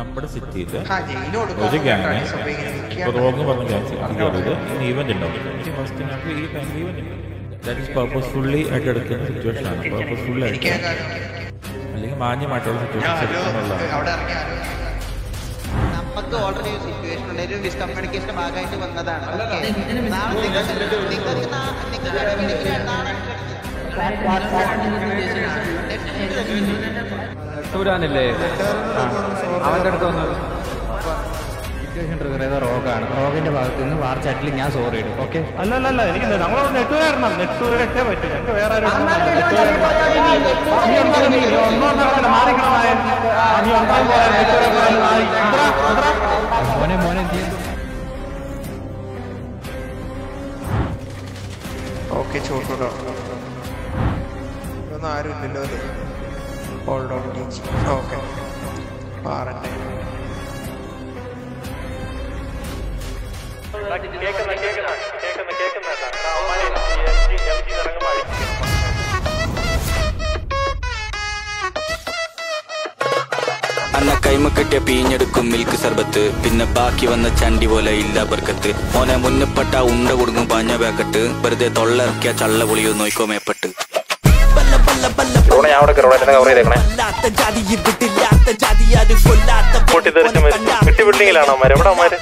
നമ്മുടെ സിറ്റിയില് ആ ജയില് കൊടുക്കാൻ ഒരു ഗ്യാങ്ങിനെ വേണ്ടിയിട്ടാണ് ഇപ്പൊ ഇങ്ങനെ നിൽക്കുകയാണ്. ഇപ്പോൾ റോങ് പറഞ്ഞ ഗ്യാങ്സ് കയറിയത് ഇനി ഈവന്റ് ഉണ്ടാവും ഈ ഫസ്റ്റ് നാട്ടിൽ ഈ ടൈമിൽ ഈവന്റ് ഉണ്ട് ദാറ്റ് ഇസ് പർപ്പസ്ഫുള്ളി ആയിട്ട് എടുക്കുന്ന സിറ്റുവേഷൻ ആണ് പർപ്പസ്ഫുള്ളി എനിക്ക് ആയിട്ട് ആ കാര്യം- അല്ലെങ്കിൽ മാന്യമായിട്ടുള്ള ഞാൻ സിറ്റുവേഷൻസ് ആരോ- എടുക്കാനുള്ളതാണ് അവിടെ ഇറങ്ങി ആരോ- നമുക്ക് ഓൾറെഡി ഒരു സിറ്റുവേഷൻ ഉണ്ട് ഒരു മിസ്കമ്മ്യൂണിക്കേഷൻ ഭാഗമായിട്ട് വന്നതാണ് Okay. നാളെ നിങ്ങൾക്ക് നിങ്ങൾക്ക് നാ- നിങ്ങൾക്ക് വേണമെങ്കിൽ നാളെ ടൂരാനല്ലേ അവന്റെ അടുത്ത് വന്നത് സിറ്റുവേഷൻ ട്രിഗർ ചെയ്ത റോഗാണ് റോഗിന്റെ ഭാഗത്ത് നിന്ന് വാർ ചാറ്റിൽ ഞാൻ സോറി ഇടും ഓക്കെ അല്ല അല്ല അല്ല എനിക്ക് നമ്മളോട് നെറ്റ് കയറണം നെറ്റ് കയറേ പറ്റും ഞങ്ങൾക്ക് വേറെ ആരും നീ എന്തായാലും നീ ഒന്നോ നടക്കില്ല മാറിക്കണമായ നീ ഒന്നാം പോയാൽ നെറ്റ് മോനെ മോനെ എന്ത് ചെയ്യും ഓക്കെ ചോട്ടോ ഇതൊന്നും ആരും ഇല്ലല്ലോ അത് ഹോൾഡ് ഓൺ ടീച്ച് ഓക്കെ മാറട്ടെ കേൾക്കുന്ന കേൾക്കുന്ന കേൾക്കുന്ന കേൾക്കുന്ന ഇറങ്ങുമ്പോൾ അടിക്കും അന്ന കൈമ കെട്ടിയ പീഞ്ഞെടുക്കും മിൽക്ക് സർബത്ത് പിന്നെ ബാക്കി വന്ന ചണ്ടി പോലെ ഇല്ല ബർക്കത്ത് മോനെ മുന്നപ്പെട്ട ഉണ്ട കൊടുക്കും പാഞ്ഞ പാക്കറ്റ് വെറുതെ തൊള്ളയിറക്കിയ ചള്ള പൊളിയോ നോയിക്കോ മേപ്പെട്ട് ഞാൻ അവിടെ കയറണം എന്നെ കവർ ചെയ്തേക്കണേ പൊട്ടിത്തെറിച്ച് മരിച്ചു കിട്ടി ബിൽഡിങ്ങിലാണോ അവന്മാര് എവിടെ അവന്മാര്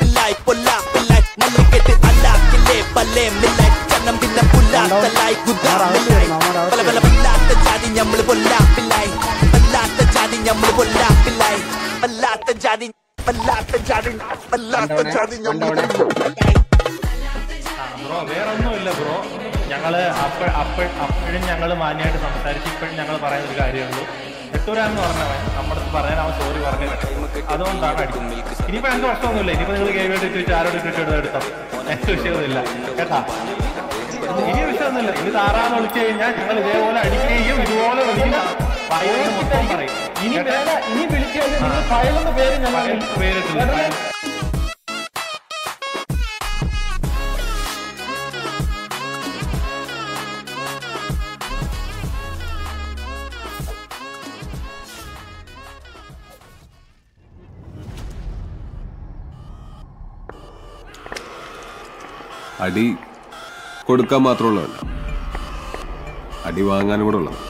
ബ്രോ വേറെ ഒന്നുമില്ല ബ്രോ ഞങ്ങള് അപ്പ അപ്പ അപ്പോഴും ഞങ്ങൾ മാന്യമായിട്ട് സംസാരിച്ച് ഇപ്പോഴും ഞങ്ങൾ പറയുന്ന ഒരു കാര്യമുള്ളൂ എട്ടൂരാന്ന് പറഞ്ഞവൻ നമ്മുടെ അടുത്ത് പറയാൻ അവൻ സോറി പറഞ്ഞില്ല അതുകൊണ്ടാണ് അടിക്കുന്നത് ഇനിയിപ്പോ ഞങ്ങൾക്ക് പ്രശ്നമൊന്നുമില്ല ഇനിയിപ്പോ നിങ്ങൾ ഗെയിം ഇട്ട് വെച്ച് ആരോട് ഇട്ടിട്ട് എടുത്തോ എനിക്ക് വിഷയമൊന്നുമില്ല കേട്ടാ ഇനി വിഷയമൊന്നുമില്ല ഇനി താറാന്ന് വിളിച്ചു കഴിഞ്ഞാൽ ഞങ്ങൾ ഇതേപോലെ അടിക്കുകയും ഇതുപോലെ വിളിക്കും ഫയലിന് മൊത്തം പറയും ഇനി ഇനി വിളിക്കുക പേര് ഞങ്ങൾ പേരിട്ടില്ല അടി കൊടുക്കാൻ മാത്രമുള്ളതല്ല അടി വാങ്ങാനും കൂടെ ഉള്ളത്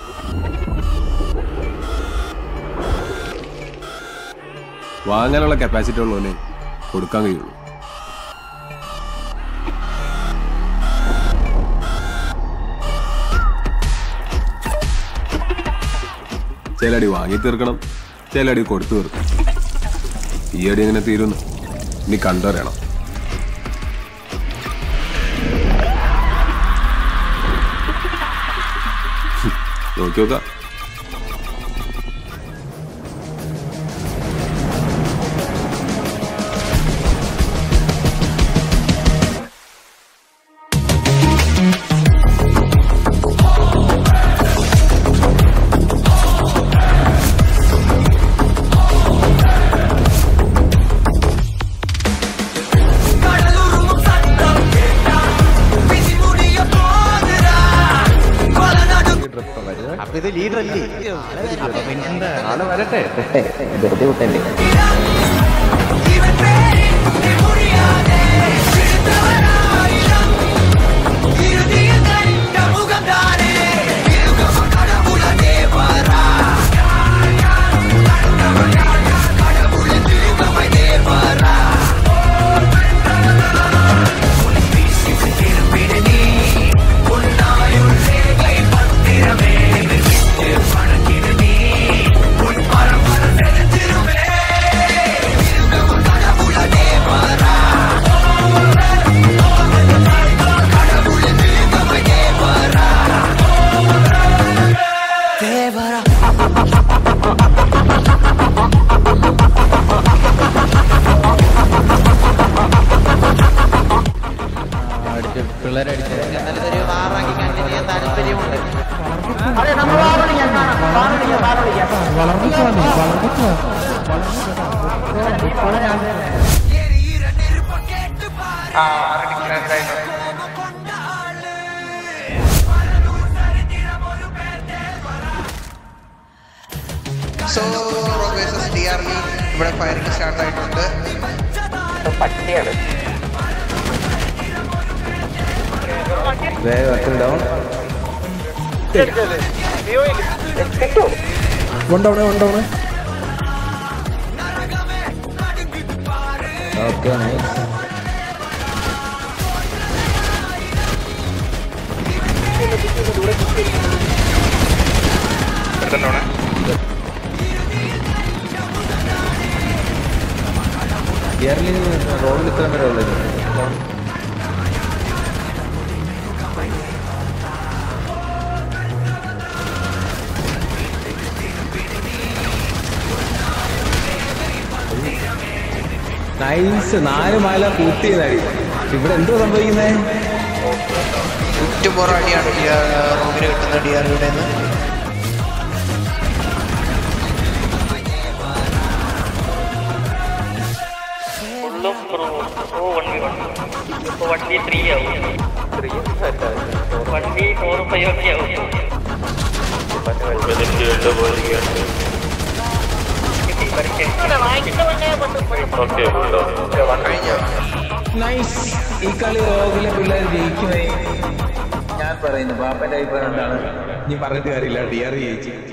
വാങ്ങാനുള്ള കപ്പാസിറ്റി ഉള്ളവനെ കൊടുക്കാൻ കഴിയുള്ളൂ ചിലടി വാങ്ങി തീർക്കണം ചിലടി കൊടുത്തു തീർക്കണം ഈ അടി എങ്ങനെ തീരുന്നു നീ കണ്ടറിയണം നോക്കി നോക്കാം അപ്പൊ ഇത് ലീഡർ അല്ലേ അപ്പൊ പിന്നെന്താ നാളെ വരട്ടെ വെറുതെ വിട്ടല്ലേ അടിച്ച് പിള്ളേരടിച്ച് എന്നാലും ഒരു വാറാക്കി കണ്ടിന്യൂ ചെയ്യാൻ താല്പര്യമുണ്ട് So, Rob versus DRV ഇവിടെ ഫയറിംഗ് സ്റ്റാർട്ട് ആയിട്ടുണ്ട് one down one down okay nice early റോഡിൽ ഇത്ര വരെ ഉള്ളത് നൈസ് നാല് മല കൂട്ടിയതായി ഇവിടെ എന്തോ സംഭവിക്കുന്നേ ചുറ്റുപുറം അടിയാണ് ഡി ആർ റോബിന് കിട്ടുന്ന ഡി ആർ യുടെ വണ്ടി ത്രീ ആവും വണ്ടി ഫോർ ഫൈവ് ഒക്കെ ആവും നൈസ് ഈ കളി റോഗിലെ പിള്ളേർ ജയിക്കുമേ ഞാൻ പറയുന്നു പാപ്പന്റെ അഭിപ്രായം എന്താണ് നീ പറഞ്ഞിട്ട് കാര്യമില്ല ഡി ആർ ജയിച്ചു